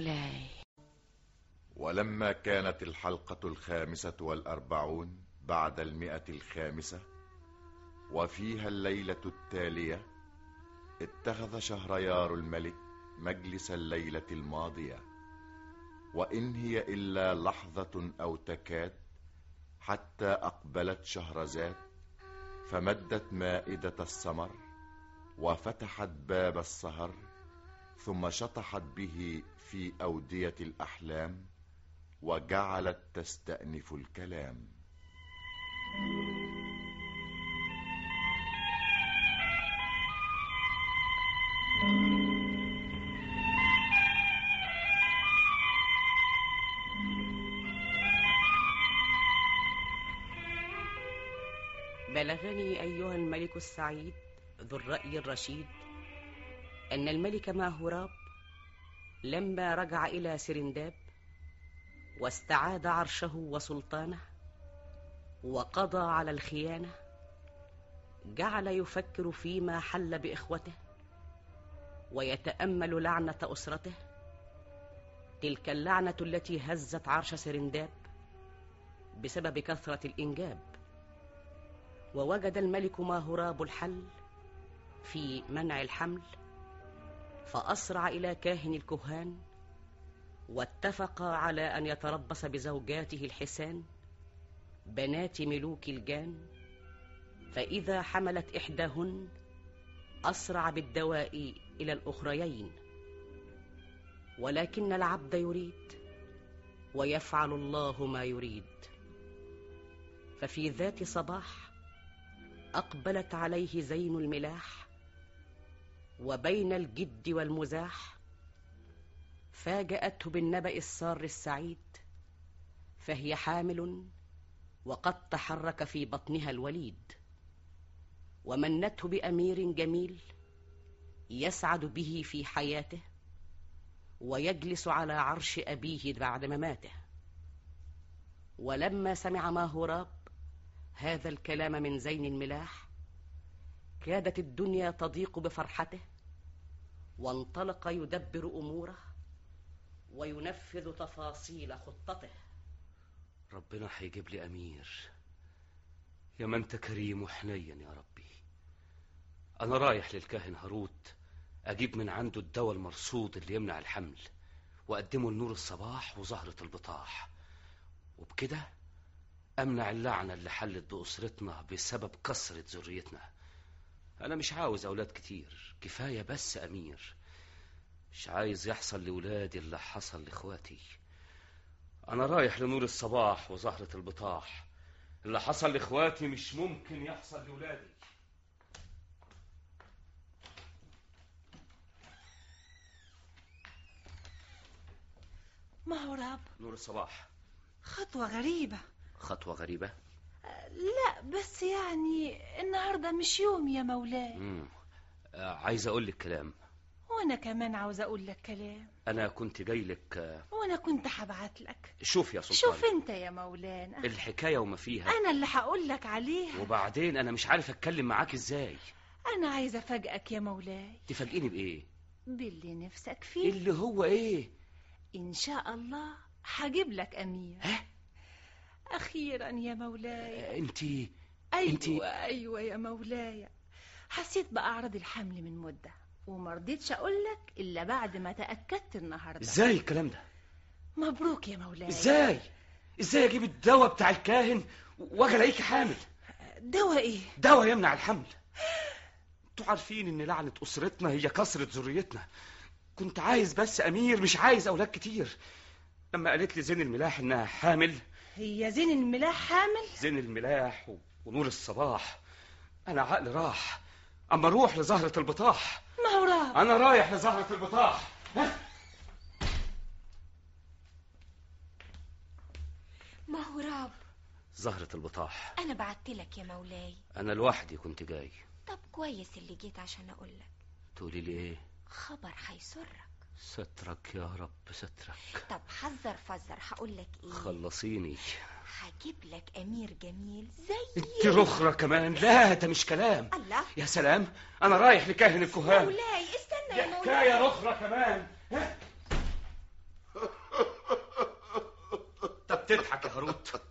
مولاي ولما كانت الحلقة الخامسة والأربعون بعد المئة الخامسة وفيها الليلة التالية اتخذ شهريار الملك مجلس الليلة الماضية وإن هي إلا لحظة أو تكاد حتى أقبلت شهرزاد فمدت مائدة السمر وفتحت باب السهر ثم شطحت به في أودية الأحلام وجعلت تستأنف الكلام بلغني أيها الملك السعيد ذو الرأي الرشيد أن الملك ماهوراب لما رجع إلى سرنداب واستعاد عرشه وسلطانه وقضى على الخيانة جعل يفكر فيما حل بإخوته ويتأمل لعنة أسرته تلك اللعنة التي هزت عرش سرنداب بسبب كثرة الإنجاب ووجد الملك ماهوراب الحل في منع الحمل فأسرع إلى كاهن الكهان واتفقا على أن يتربص بزوجاته الحسان بنات ملوك الجان فإذا حملت إحداهن أسرع بالدواء إلى الأخريين ولكن العبد يريد ويفعل الله ما يريد ففي ذات صباح أقبلت عليه زين الملاح وبين الجد والمزاح فاجأته بالنبأ السار السعيد فهي حامل وقد تحرك في بطنها الوليد ومنته بأمير جميل يسعد به في حياته ويجلس على عرش أبيه بعد مماته ولما سمع ماهوراب هذا الكلام من زين الملاح كادت الدنيا تضيق بفرحته وانطلق يدبر اموره وينفذ تفاصيل خطته ربنا هيجيب لي امير يا ما انت كريم وحنين يا ربي انا رايح للكاهن هاروت اجيب من عنده الدواء المرصود اللي يمنع الحمل واقدمه لنور الصباح وزهرة البطاح وبكده امنع اللعنة اللي حلت باسرتنا بسبب كثرة ذريتنا انا مش عاوز اولاد كتير كفاية بس امير مش عايز يحصل لولادي اللي حصل لاخواتي انا رايح لنور الصباح وزهرة البطاح اللي حصل لاخواتي مش ممكن يحصل لولادي ما هو راب نور الصباح خطوة غريبة خطوة غريبة لا بس يعني النهاردة مش يوم يا مولاي مم. آه، عايز اقول لك كلام وانا كمان عاوز اقول لك كلام انا كنت جاي لك آه، وانا كنت هبعت لك شوف يا سلطان شوف انت يا مولانا الحكاية وما فيها انا اللي هقول لك عليها وبعدين انا مش عارف اتكلم معاك ازاي انا عايزة افاجئك يا مولاي تفاجئني بايه باللي نفسك فيه اللي هو ايه ان شاء الله هجيب لك امير ها اخيرا يا مولاي انت ايوه انتي- ايوه يا مولاي حسيت باعراض الحمل من مده وما رضيتش اقول لك الا بعد ما تاكدت النهارده ازاي الكلام ده مبروك يا مولاي ازاي ازاي اجيب الدواء بتاع الكاهن واجي الاقيك حامل دواء ايه دواء يمنع الحمل انتوا عارفين ان لعنة اسرتنا هي كسرة ذريتنا كنت عايز بس امير مش عايز اولاد كتير لما قالت لي زين الملاح انها حامل هي زين الملاح حامل زين الملاح و- ونور الصباح انا عقلي راح اما اروح لزهرة البطاح ما هو راب انا رايح لزهرة البطاح ها؟ ما هو راب زهرة البطاح انا بعت لك يا مولاي انا لوحدي كنت جاي طب كويس اللي جيت عشان اقول لك تقولي لي ايه خبر هيسرك سترك يا رب سترك طب حذر فزر هقول لك ايه خلصيني هجيب لك امير جميل زي انت رخرة كمان لا ده مش كلام الله يا سلام انا رايح لكاهن الكهان مولاي استنى دي يا مولاي حكاية رخرة كمان ها؟ بتضحك يا هاروت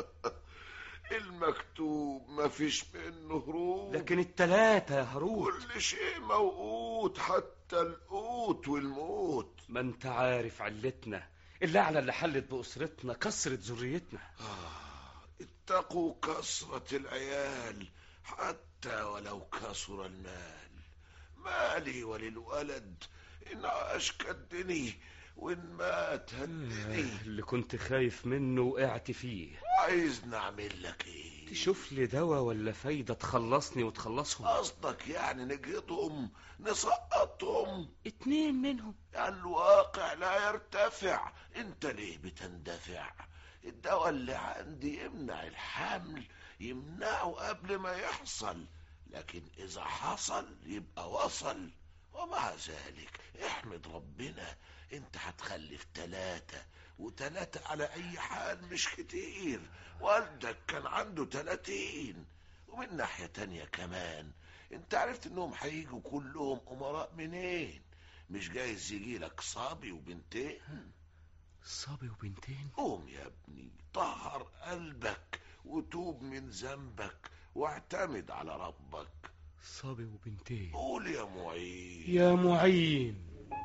المكتوب مفيش منه هروب لكن التلاتة يا هاروت كل شيء موقوت حتى القوت والموت ما انت عارف علتنا اللعنة اللي حلت بأسرتنا كسرت ذريتنا اتقوا كثرة العيال حتى ولو كثر المال مالي وللولد إن عاش كدني وإن مات هدني اللي كنت خايف منه وقعت فيه عايز نعمل لك ايه تشوف لي دواء ولا فايدة تخلصني وتخلصهم قصدك يعني نجهضهم نسقطهم اتنين منهم يعني الواقع لا يرتفع انت ليه بتندفع الدواء اللي عندي يمنع الحمل يمنعه قبل ما يحصل لكن اذا حصل يبقى وصل ومع ذلك احمد ربنا انت هتخلف تلاتة وتلاتة على اي حال مش كتير والدك كان عنده تلاتين ومن ناحية تانية كمان انت عرفت انهم هيجوا كلهم امراء منين مش جايز يجي لك صبي وبنتين صبي وبنتين قوم يا ابني طهر قلبك وتوب من ذنبك واعتمد على ربك صبي وبنتين قول يا معين يا معين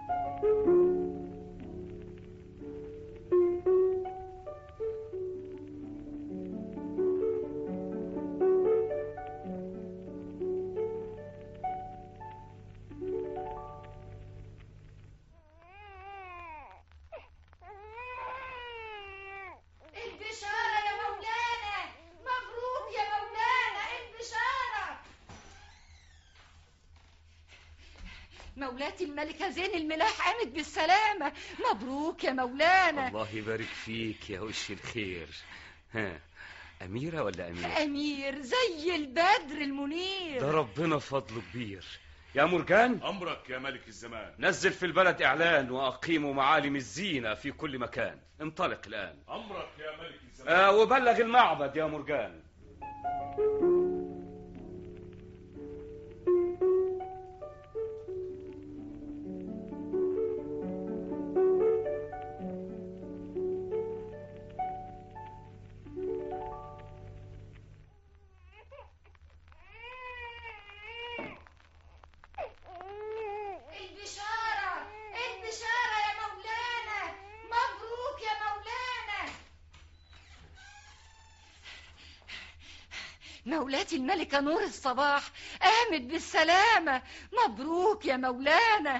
البشارة يا مولانا مبروك يا مولانا البشارة مولاتي الملكة زين الملاح قامت بالسلامة مبروك يا مولانا الله يبارك فيك يا وش الخير ها أميرة ولا أمير أمير زي البدر المنير ده ربنا فضله كبير يا مرجان أمرك يا ملك الزمان نزل في البلد إعلان وأقيموا معالم الزينة في كل مكان انطلق الآن أمرك يا ملك الزمان آه وبلغ المعبد يا مرجان البشارة البشارة يا مولانا مبروك يا مولانا مولاتي الملكة نور الصباح قامت بالسلامة مبروك يا مولانا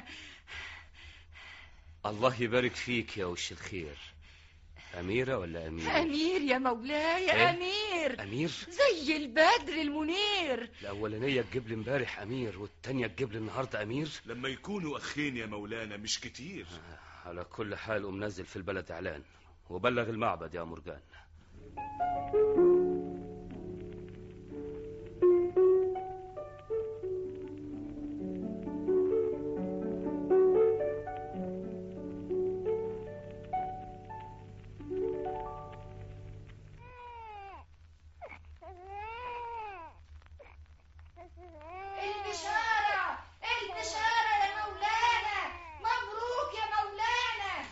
الله يبارك فيك يا وش الخير أميرة ولا أمير أمير يا مولاي إيه؟ أمير أمير زي البدر المنير الأولانية تجيب لي امبارح أمير والتانية تجيب لي النهاردة أمير لما يكونوا أخين يا مولانا مش كتير على كل حال قوم نزل في البلد إعلان وبلغ المعبد يا مرجان البشارة البشارة يا مولانا مبروك يا مولانا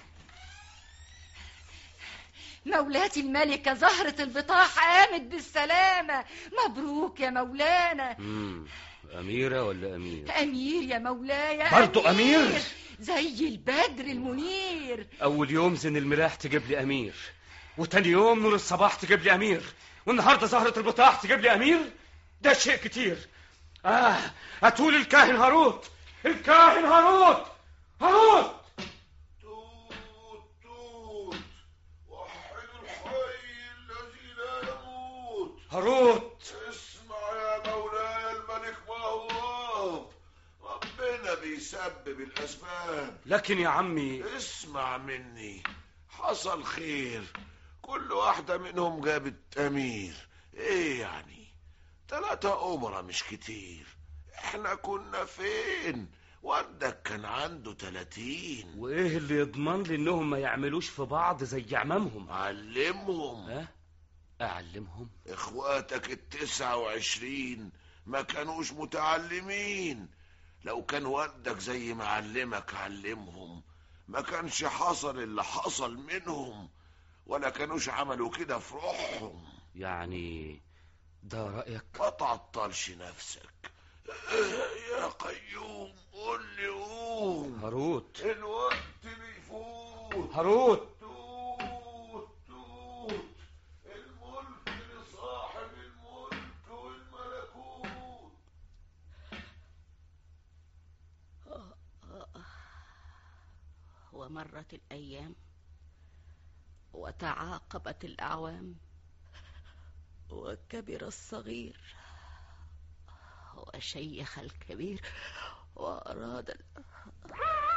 مولاتي الملكة زهرة البطاح قامت بالسلامة مبروك يا مولانا مم. أميرة ولا أمير أمير يا مولاي برضو أمير؟ زي البدر المنير أول يوم زين الملاح تجيب لي أمير وتاني يوم نور الصباح تجيب لي أمير والنهاردة زهرة البطاح تجيب لي أمير ده شيء كتير آه أتول الكاهن هاروت الكاهن هاروت هاروت توت توت وحد الحي الذي لا يموت هاروت اسمع يا مولاي الملك مهواب ربنا بيسبب الأسباب لكن يا عمي اسمع مني حصل خير كل واحدة منهم جابت أمير ايه يعني تلاتة أمرة مش كتير احنا كنا فين والدك كان عنده تلاتين وإيه اللي يضمن لي إنهم ما يعملوش في بعض زي عمامهم علمهم ها أعلمهم اخواتك التسعة وعشرين ما كانوش متعلمين لو كان والدك زي ما علمك علمهم ما كانش حصل اللي حصل منهم ولا كانوش عملوا كده في روحهم يعني ده رأيك ما تعطلش نفسك يا قيوم قول لي قوم هاروت الوقت بيفوت هاروت توت توت الملك لصاحب الملك والملكوت ومرت الأيام وتعاقبت الأعوام وكبر الصغير وشيخ الكبير وأراد ال...